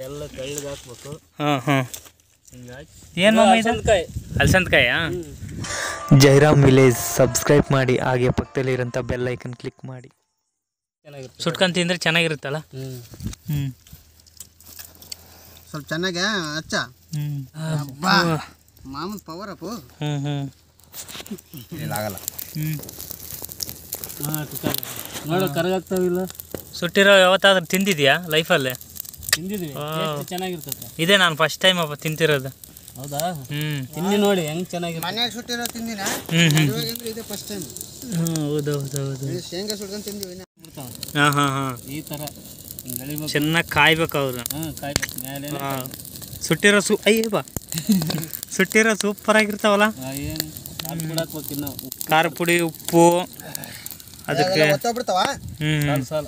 ಎಲ್ಲ ತೆಳ್ಳಗೆ ಹಾಕ್ಬೇಕು ಹಾಂ ಹಾಂ ಹಿಂಗಾಗಿ ಏನು ಮಾಮ ಇದು ಹಲಸಿನಕಾಯಿ ಅಲಸಂದಕಾಯಾ ಜೈರಾಮ್ ವಿಲೇಜ್ ಸಬ್ಸ್ಕ್ರೈಬ್ ಮಾಡಿ ಹಾಗೆ ಪಕ್ಕದಲ್ಲಿರೋಂಥ ಬೆಲ್ ಐಕನ್ ಕ್ಲಿಕ್ ಮಾಡಿ ಚೆನ್ನಾಗಿರುತ್ತೆ ಸುಟ್ಕೊಂಡು ತಿಂದ್ರೆ ಚೆನ್ನಾಗಿರುತ್ತಲ್ಲ ಹ್ಞೂ ಹ್ಞೂ ಸ್ವಲ್ಪ ಚೆನ್ನಾಗಿ ಹಚ್ಚ ಹ್ಞೂ ಬಾ ಮಾಮೂಲ್ ಪವರ್ ಅಪ್ಪು ಹ್ಞೂ ಹ್ಞೂ ಆಗಲ್ಲ ಹ್ಞೂ ಹಾಂ ನೋಡು ಕರಗಾಗ್ತಾವಿಲ್ಲ ಸುಟ್ಟಿರೋ ಯಾವತ್ತಾದ್ರೂ ತಿಂದಿದ್ಯಾ ಲೈಫಲ್ಲೇ ತಿಂದಿದ್ವಿ ಆ. ಟೇಸ್ಟ್ ಚೆನ್ನಾಗಿರ್ತದೆ ಇದೇ ನಾನು ಫಸ್ಟ್ ಟೈಮ್ ಅಪ್ಪ ತಿಂತಿರೋದು ಹೌದಾ ಹ್ಞೂ ತಿಂದು ನೋಡಿ ಹೆಂಗ್ ಚೆನ್ನಾಗಿರುತ್ತೆ ಮನ್ಯಾಗ ಸುಟ್ಟಿರೋ ತಿಂದಿನ ಹ್ಞೂ ಹ್ಞೂ ಇವಾಗ ಅಂದ್ರೆ ಇದೆ ಫಸ್ಟ್ ಟೈಮ್ ಹ್ಞೂ ಹೌದು ಹೌದು ಹೌದು ಶೇಂಗಾ ಸುಟ್ಕೊಂಡು ತಿಂದಿವಿ ಇನ್ನ. ಬಿಡ್ತಾವ ಹಾಂ ಹಾಂ ಹಾಂ ಈ ಥರ ಹಿಂಗೆ ಎಳಿಬೇಕು ಚೆನ್ನಾಗಿ ಕಾಯ್ಬೇಕು ಅವ್ರು ಹ್ಞೂ ಕಾಯ್ಬೇಕು ಮೇಲೆ ಹಾಂ ಸುಟ್ಟಿರೋ ಸೂ ಅಯ್ಯೇ ಬಾ ಸುಟ್ಟಿರೋ ಸೂಪರ್ ಆಗಿರ್ತಾವಲ್ಲ ಏನು ಕಾಲು ಕೂಡ ಹಾಕ್ಬೇಕು ಇನ್ನು ಉಪ್ಪು ಖಾರ ಪುಡಿ ಉಪ್ಪು ಅದಕ್ಕೆ ಅವೆಲ್ಲ ಒತ್ತೋಗ್ಬಿಡ್ತಾವ ಹ್ಞೂ ಸಾಲು ಸಾಲು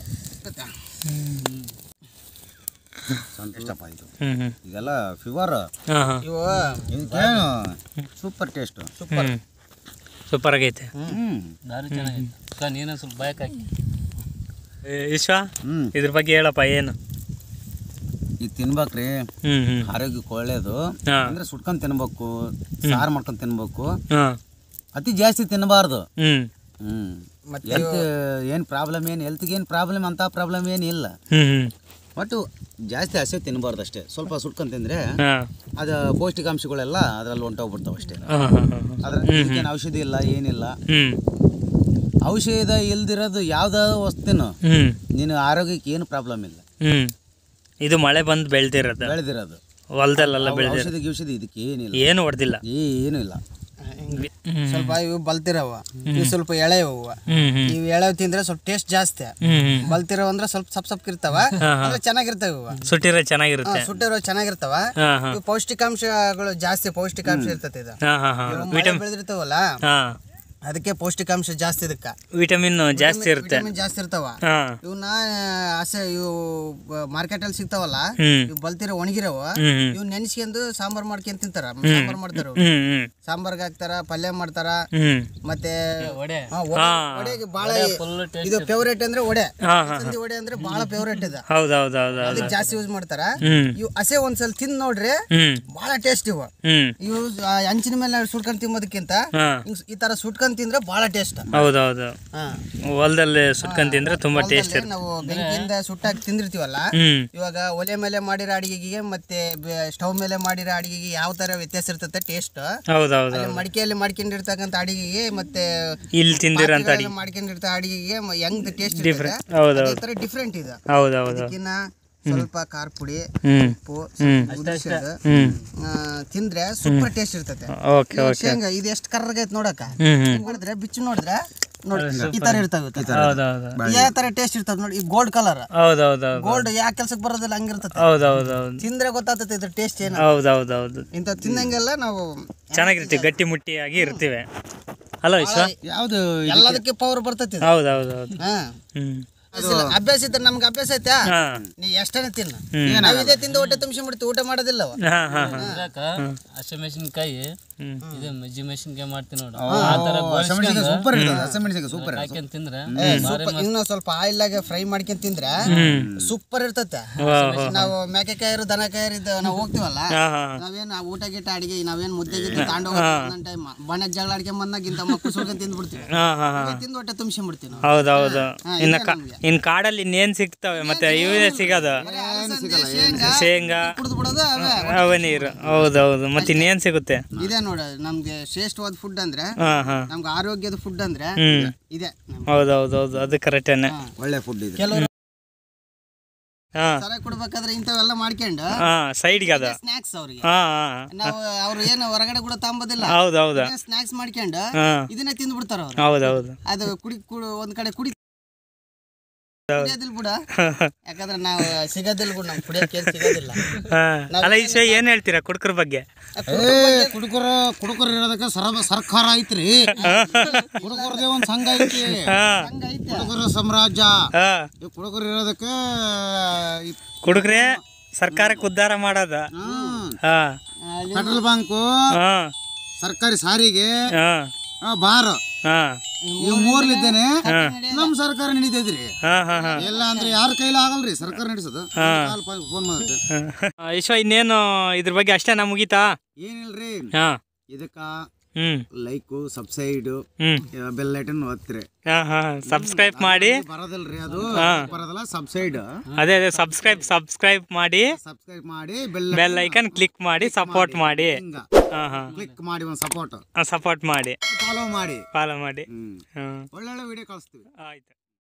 ಸಂತೋಷಪ್ಪ ಇದು ಹ್ಞೂ ಹ್ಞೂ ಇದೆಲ್ಲ ಫೀವರ್ ಹಾಂ ಹಾಂ ಇವು ಇದಕ್ಕೇನು ಸೂಪರ್ ಟೇಸ್ಟ್ ಹ್ಞೂ ಸೂಪರ್ ಆಗೈತೆ ಹ್ಮ್ ದಾರಿ ಚೆನ್ನಾಗಿತ್ತು ಅಕ್ಕ ನೀನು ಸ್ವಲ್ಪ ಬಯಕ್ ಹಾಕಿ ಏ, ವಿಶ್ವ ಹ್ಮ್ ಇದ್ರ ಬಗ್ಗೆ ಹೇಳಪ್ಪ ಏನು ಇದು ತಿನ್ಬೇಕ್ರಿ ಹ್ಞೂ ಹ್ಞೂ ಆರೋಗ್ಯಕ್ಕೆ ಒಳ್ಳೇದು ಹಾಂ ಅಂದ್ರೆ ಸುಟ್ಕೊಂಡ್ ತಿನ್ಬೇಕು ಸಾರು ಮಾಡ್ಕೊಂಡ್ ತಿನ್ಬೇಕು ಹಾಂ ಅತಿ ಜಾಸ್ತಿ ತಿನ್ನಬಾರ್ದು ಹ್ಞೂ ಹ್ಮ್ ಮತ್ತೆ ಹೆಲ್ತ್ ಏನ್ ಪ್ರಾಬ್ಲಮ್ ಏನು ಹೆಲ್ತ್ಗೆ ಏನು ಪ್ರಾಬ್ಲಮ್ ಅಂತ ಪ್ರಾಬ್ಲಮ್ ಏನು ಇಲ್ಲ ಹ್ಞೂ ಹ್ಞೂ ಒಟ್ಟು ಜಾಸ್ತಿ ಹಸೆ ತಿನ್ನಬಾರ್ದು ಅಷ್ಟೇ ಸ್ವಲ್ಪ ಸುಟ್ಕೊಂಡ್ ತಿಂದ್ರೆ ಹಾಂ ಅದು ಪೌಷ್ಟಿಕಾಂಶಗಳೆಲ್ಲ ಅದ್ರಲ್ಲಿ ಹೊಂಟೋಗ್ಬಿಡ್ತಾವ ಅಷ್ಟೇ ಹಾಂ ಹಾಂ ಹಾಂ ಅದ್ರ ಇದಕ್ಕೇನು ಔಷಧಿ ಇಲ್ಲ ಏನಿಲ್ಲ ಹ್ಞೂ ಔಷಧ ಇಲ್ದಿರೋದು ಯಾವ್ದಾದ್ರು ವಸ್ತುನು ಹ್ಞೂ ನಿನ್ನ ಆರೋಗ್ಯಕ್ಕೆ ಏನು ಪ್ರಾಬ್ಲಮ್ ಇಲ್ಲ ಹ್ಞೂ ಇದು ಮಳೆ ಬಂದು ಬೆಳ್ದಿರೋದು ಬೆಳೆದಿರೋದು ಹೊಲದಲ್ಲೆಲ್ಲ ಬೆಳ್ದಿರೋದು ಔಷಧಿ ಗಿಷಧಿ ಇದಕ್ಕೆ ಏನಿಲ್ಲ ಏನು ಹೊಡೆದಿಲ್ಲ ಏನು ಇಲ್ಲ ಹಿಂಗೆ ಸ್ವಲ್ಪ ಇವು ಬಲ್ತಿರವ ಇವು ಸ್ವಲ್ಪ ಎಳೆವು ಹ್ಞೂ ಹ್ಞೂ ಇವು ಎಳೆವು ತಿಂದ್ರೆ ಸ್ವಲ್ಪ ಟೇಸ್ಟ್ ಜಾಸ್ತಿ ಹ್ಞೂ ಹ್ಞೂ ಬಲ್ತಿರೋ ಅಂದ್ರೆ ಸ್ವಲ್ಪ ಸಪ್ ಸಪ್ ಇರ್ತಾವ ಅಂದ್ರೆ ಚೆನ್ನಾಗಿರ್ತಾವ ಇವು ಸುಟ್ಟಿರೋ ಚೆನ್ನಾಗಿರುತ್ತೆ ಸುಟ್ಟಿರೋ ಚೆನ್ನಾಗಿರ್ತಾವ ಹಾಂ ಹಾಂ ಇವು ಪೌಷ್ಟಿಕಾಂಶಗಳು ಜಾಸ್ತಿ ಪೌಷ್ಟಿಕಾಂಶ ಇರ್ತದೆ ಇದು ಹಾಂ ಹಾಂ ಹಾಂ ಇವು ಮಳೆ ಬೆಳೆದಿರ್ತಾವಲ್ಲ ಹಾಂ ಅದಕ್ಕೆ ಪೌಷ್ಟಿಕಾಂಶ ಜಾಸ್ತಿ ಇದಕ್ಕ ವಿಟಮಿನ್ ಜಾಸ್ತಿ ಇರುತ್ತೆ ವಿಟಮಿನ್ ಜಾಸ್ತಿ ಇರ್ತಾವ ಹಾಂ ಇವನ್ನ ಹಸೆ ಇವು ಮಾರ್ಕೆಟ್ ಅಲ್ಲಿ ಸಿಗ್ತಾವಲ್ಲ ಹ್ಮ್. ಇವು ಬಲ್ತಿರೋ ಒಣಗಿರವ ಹ್ಞೂ ಹ್ಞೂ ಇವ್ ನೆನ್ಸ್ಕೊಂಡು ಸಾಂಬಾರ್ ಮಾಡ್ಕೊಂಡ್ ತಿಂತಾರ ಸಾಂಬಾರ್ ಮಾಡ್ತಾರ ಇವು. ಹ್ಞೂ ಹ್ಞೂ ಸಾಂಬಾರ್ಗ್ ಹಾಕ್ತಾರ ಪಲ್ಯ ಮಾಡ್ತಾರ ಹ್ಞೂ ಮತ್ತೆ ಒಡೆ ಹಾ, ಒಡೆ- ಹಾ. ಒಡೆಗೆ ಬಾಳ ಫುಲ್ ಇದು ಫೇವ್ರೇಟ್ ಅಂದ್ರೆ ಒಡೆ ಹಾಂ ಹಾಂ ಸಂದಿ ಒಡೆ ಅಂದ್ರೆ ಬಹಳ ಫೇವ್ರೇಟ್ ಇದೆ ಹೌದು ಹೌದು ಹೌದು ಹೌದು ಅದಕ್ಕೆ ಜಾಸ್ತಿ ಯೂಸ್ ಮಾಡ್ತಾರ ಹ್ಞೂ ಇವು ಹಸೆ ಒಂದ್ಸಲ ತಿಂದ್ ನೋಡ್ರಿ ಹ್ಞೂ ಬಹಳ ಟೇಸ್ಟ್ ಇವು ಹ್ಞೂ ಇವು ಆ ಹಂಚಿನ ಮೇಲೆ ಸುಟ್ಕೊಂಡ್ ತಿನ್ನೋದಕ್ಕಿಂತ ಹಾಂ ಹಿಂಗ್ ಈ ತರ ಸುಟ್ಕೊಂಡ್ ತಿಂದ್ರೆ ಬಹಳ ಟೇಸ್ಟ್ ಹೌದು ಹೌದು ಹಾ ಹೊಲದಲ್ಲಿ ಸುಟ್ಕೊಂಡು ತಿಂದ್ರೆ ತುಂಬ ಟೇಸ್ಟ್ ಹೊಲ್ದಲ್ಲಿ ನಾವು ಬೆಂಕಿಯಿಂದ ಸುಟ್ಟಾಕಿ ತಿಂದಿರ್ತೀವಲ್ಲ ಹ್ಞೂ ಇವಾಗ ಒಲೆ ಮೇಲೆ ಮಾಡಿರೋ ಅಡಿಗೆಗೆ ಮತ್ತೆ ಸ್ಟವ್ ಮೇಲೆ ಮಾಡಿರೋ ಅಡಿಗೆಗೆ ಯಾವ ತರ ವ್ಯತ್ಯಾಸ ಇರ್ತದೆ ಟೇಸ್ಟ್ ಹೌದು ಹೌದು ಅಲ್ಲಿ ಮಡಿಕೆಯಲ್ಲಿ ಮಾಡ್ಕೊಂಡಿರ್ತಕ್ಕಂಥ ಅಡಿಗೆಗೆ ಮತ್ತೆ ಇಲ್ಲಿ ತಿಂದಿರೋಂಥ ಅಡಿಗೆ ಪಾತ್ರೆಗಳಲ್ಲಿ ಮಾಡ್ಕೊಂಡಿರ್ತ ಅಡಿಗೆಗೆ ಮ- ಹೆಂಗ್ ಟೇಸ್ಟ್ Different. ಹೌದು ಹೌದು ತರ ಡಿಫ್ರೆಂಟ್ ಇದೆ ಹೌದು ಹೌದು ಅದಕ್ಕಿನ್ನ ಸ್ವಲ್ಪ ಖಾರ ಪುಡಿ ಹ್ಞೂ ಉಪ್ಪು ಹ್ಞೂ ಉದಿಸೋದು, ಹ್ಞೂ ಆ, ತಿಂದ್ರೆ ಸೂಪರ್ ಟೇಸ್ಟ್ ಇರ್ತದೆ ಓಕೆ ಇವು ಓಕೆ ಶೇಂಗಾ ಇದು ಎಷ್ಟು ಕರ್ರಗೈತೆ ನೋಡಕ ಹ್ಞೂ ಹ್ಞೂ ನೋಡಿದ್ರೆ ಬಿಚ್ಚು ನೋಡಿದ್ರೆ ನೋಡಿ ಈ ತರ ಇರ್ತಾವೆ ಹೌದು ಹೌದು ಯಾವ ತರ ಟೇಸ್ಟ್ ಇರ್ತದೆ ನೋಡಿ ಈ ಗೋಲ್ಡ್ ಕಲರ್ ಹೌದು ಹೌದು ಹೌದು ಗೋಲ್ಡ್ ಯಾವ ಕೆಲ್ಸಕ್ಕೆ ಬರೋದಿಲ್ಲ ಹಂಗಿರ್ತದೆ ಹೌದು ಹೌದು ಹೌದು ತಿಂದ್ರೆ ಗೊತ್ತಾಗ್ತದೆ ಇದ್ರ ಟೇಸ್ಟ್ ಏನು ಹೌದು ಹೌದು ಹೌದು ಇಂಥ ತಿಂದಂಗೆಲ್ಲ ನಾವು ಚೆನ್ನಾಗಿರ್ತೀವಿ ಗಟ್ಟಿ ಮುಟ್ಟಿಯಾಗಿ ಇರ್ತೀವಿ ಅಲ್ಲ ವಿಶ್ವ ಯಾವುದು ಎಲ್ಲದಕ್ಕೆ ಪವರ್ ಬರ್ತೈತಿ ಇದು. ಹೌದು ಹೌದು ಹೌದು ಹಾ ಹ್ಞೂ ಅಭ್ಯಾಸ ಇಲ್ಲ. ಅಭ್ಯಾಸ ಇದ್ರೆ ನಮ್ಗೆ ಅಭ್ಯಾಸ ಐತಾ ಹಾಂ ನೀ ಎಷ್ಟನೇ ತಿನ್ನು ನಾವು ಇದೇ ತಿಂದು ಹೊಟ್ಟೆ ತುಂಬಿಸಿ ಊಟ ಮಾಡೋದಿಲ್ಲ ಅವ. ಹಾಂ ಹಾಂ ಹಾಂ ಇದ್ರಾಕ ಹಸಿ ಮೆಣಸಿನ್ಕಾಯಿ ಹ್ಮ್. ಇದು ಮಜ್ಜಿ ಮೆಣಸಿನ್ಕಾಯಿ ಮಾಡ್ತೀನಿ ನೋಡು ಆ ಥರ ಗೋಳಿಸ್ಕೊಂಡು ಸೂಪರ್ ಇರ್ತದೆ ಹಸಿಮೆಣಸಿಗೆ ಸೂಪರ್ ಹಾಕ್ಯಂಡ್ ತಿಂದ್ರೆ ಏ, ಸೂಪರ್ ಇನ್ನು ಸ್ವಲ್ಪ ಆಯಿಲ್ ಆಗಿ ಫ್ರೈ ಮಾಡ್ಕೊಂಡ್ ತಿಂದ್ರೆ ಸೂಪರ್ ಇರ್ತತೆ ನಾವು ಮೇಕೆಕಾಯರು ದನಕಾಯರು ಇದ್ದ ನಾವು ಹೋಗ್ತೀವಲ್ಲ ಹಾಂ ಹಾಂ ನಾವೇನ್ ಆ ಊಟ ಗೀಟ ಅಡಿಗೆ ನಾವೇನ್ ಮುದ್ದೆ ಗಿದ್ದೆ ತಾಂಡ ಒಂದೊಂದ್ ಟೈಮ್ ಬಣ್ಣ ಜಗಳ ಆಡ್ಕೊಂಡ್ ಬಂದಾಗ ಇಂಥ ಮಕ್ಕಳು ಸುಳ್ಕೊಂಡ್ ತಿಂದ್ಬಿಡ್ತೀವಿ ಹಾಂ ಹಾಂ ಹಾಂ ಇದೇ ತಿಂದು ಹೊಟ್ಟೆ ತುಂಬಿಸ್ಬಿಡ್ತೀವಿ ನಾವು ಹೌದು ಹೌದು ಹಾ, ಇನ್ನು ಇದೆ ಕಾ ನಮ್ಗೆ. ಇನ್ನು ಕಾಡಲ್ಲಿ ಇನ್ನೇನು ಸಿಗ್ತವೆ ಮತ್ತೆ ಇವೇ ಸಿಗೋದು ಅಲಸಂದೆ, ಶೇಂಗಾ ಶೇಂಗಾ ಕುಡ್ದು ಬಿಡೋದು ಅವೇ ಅವ ನೀರು ಹೌದು ಹೌದು ಮತ್ತೆ ಇನ್ನೇನು ಸಿಗುತ್ತೆ ಇದೇ ನೋಡ ನಮ್ಗೆ ಶ್ರೇಷ್ಠವಾದ ಫುಡ್ ಅಂದ್ರೆ ಹಾಂ ಹಾಂ ನಮ್ಗೆ ಆರೋಗ್ಯದ ಫುಡ್ ಅಂದ್ರೆ ಹ್ಮ್. ಇದೆ ನಮ್ಗೆ. ಹೌದು ಹೌದು ಹೌದು ಅದು ಕರೆಕ್ಟೇನೆ ಒಳ್ಳೆ ಫುಡ್ ಇದೆ ಕೆಲವರು ಹಾಂ ಸರ ಕೊಡ್ಬೇಕಾದ್ರೆ ಇಂಥವೆಲ್ಲ ಮಾಡ್ಕೊಂಡು ಹಾಂ ಸೈಡ್ಗೆ ಅದು ಸ್ನಾಕ್ಸ್ ಅವ್ರಿಗೆ ಹಾಂ ಹಾಂ ನಾವು ಅವ್ರು ಏನು ಹೊರಗಡೆ ಕೂಡ ತಾಂಬೋದಿಲ್ಲ ಹೌದು ಹೌದು ಸ್ನಾಕ್ಸ್ ಮಾಡ್ಕೊಂಡು ಹಾಂ ಇದನ್ನೇ ತಿಂದು ಬಿಡ್ತಾರ ಅವ್ರು ಹೌದು ಹೌದು ಅದು ಕುಡಿ ಕುಡಿ ಒಂದ್ ಕಡೆ ಕುಡಿ ಕುಡಿಯೋದಿಲ್ಲ ಬಿಡ ಯಾಕಂದ್ರೆ ನಾವು ಸಿಗೋದಿಲ್ಲ ಬಿಡ ನಮ್ಗೆ ಕುಡಿಯೋಕೆ ಏನ್ ಸಿಗೋದಿಲ್ಲ ಹಾಂ ಅಲ್ಲ ಈಶ್ವ ಏನು ಹೇಳ್ತೀರಾ ಕುಡ್ಕರ ಬಗ್ಗೆ ಏ ಕುಡುಕರ ಕುಡುಕರು ಇರೋದಕ್ಕೆ ಸರ ಸರ್ಕಾರ ಐತ್ರಿ ಕುಡುಕರದೇ ಒಂದ್ ಸಂಘ ಐತಿ ಹಾಂ ಕುಡುಕರ ಸಾಮ್ರಾಜ್ಯ ಹಾಂ ಈ ಕುಡುಕರು ಇರೋದಕ್ಕೆ ಈ ಕುಡುಕ್ರೆ ಸರ್ಕಾರಕ್ಕೆ ಉದ್ಧಾರ ಮಾಡೋದು ಹ್ಮ್, ಹಾಂ ಪೆಟ್ರೋಲ್ ಬಂಕು ಹಾಂ ಸರ್ಕಾರಿ ಸಾರಿಗೆ ಹಾಂ ಆ, ಬಾರ್ ಹಾಂ ಇವ್ ಮೂರ್ಲಿದ್ದೇನೆ ನಮ್ ಸರ್ಕಾರ ನಡೀತೈತ್ರಿ ಹಾಂ ಹಾಂ ಹಾಂ ಎಲ್ಲ ಅಂದ್ರೆ ಯಾರ ಕೈಲಿ ಆಗಲ್ರಿ ಸರ್ಕಾರ ನಡೆಸೋದು ಫೋನ್ ಮಾಡುತ್ತೆ ಯಶೋ ಇನ್ನೇನು ಇದ್ರ ಬಗ್ಗೆ ಅಷ್ಟೇನಾ ಮುಗೀತಾ ಏನಿಲ್ರಿ ಹಾಂ ಇದಕ್ಕ ಹ್ಞೂ ಲೈಕು ಸಬ್ಸೈಡು ಹ್ಞೂ ಬೆಲ್ ಐಟನ್ ಒತ್ತಿರಿ ಹಾಂ ಹಾಂ ಸಬ್ಸ್ಕ್ರೈಬ್ ಮಾಡಿ ಬರೋದಿಲ್ರಿ ಅದು ಬರೋದಿಲ್ಲ ಸಬ್ಸೈಡ್ ಅದೇ ಅದೇ ಸಬ್ಸ್ಕ್ರೈಬ್ ಸಬ್ಸ್ಕ್ರೈಬ್ ಮಾಡಿ ಸಬ್ಸ್ಕ್ರೈಬ್ ಮಾಡಿ ಬೆಲ್ ಬೆಲ್ ಐಕನ್ ಕ್ಲಿಕ್ ಮಾಡಿ ಸಪೋರ್ಟ್ ಮಾಡಿ ಹಿಂಗ ಹಾಂ ಹಾಂ ಕ್ಲಿಕ್ ಮಾಡಿ ಒಂದು ಸಪೋರ್ಟ್ ಸಪೋರ್ಟ್ ಮಾಡಿ ಫಾಲೋ ಮಾಡಿ ಫಾಲೋ ಮಾಡಿ ಹ್ಮ್ ಹಾಂ ಒಳ್ಳೊಳ್ಳೆ ವಿಡಿಯೋ ಕಳಿಸ್ತೀವಿ ಆಯ್ತು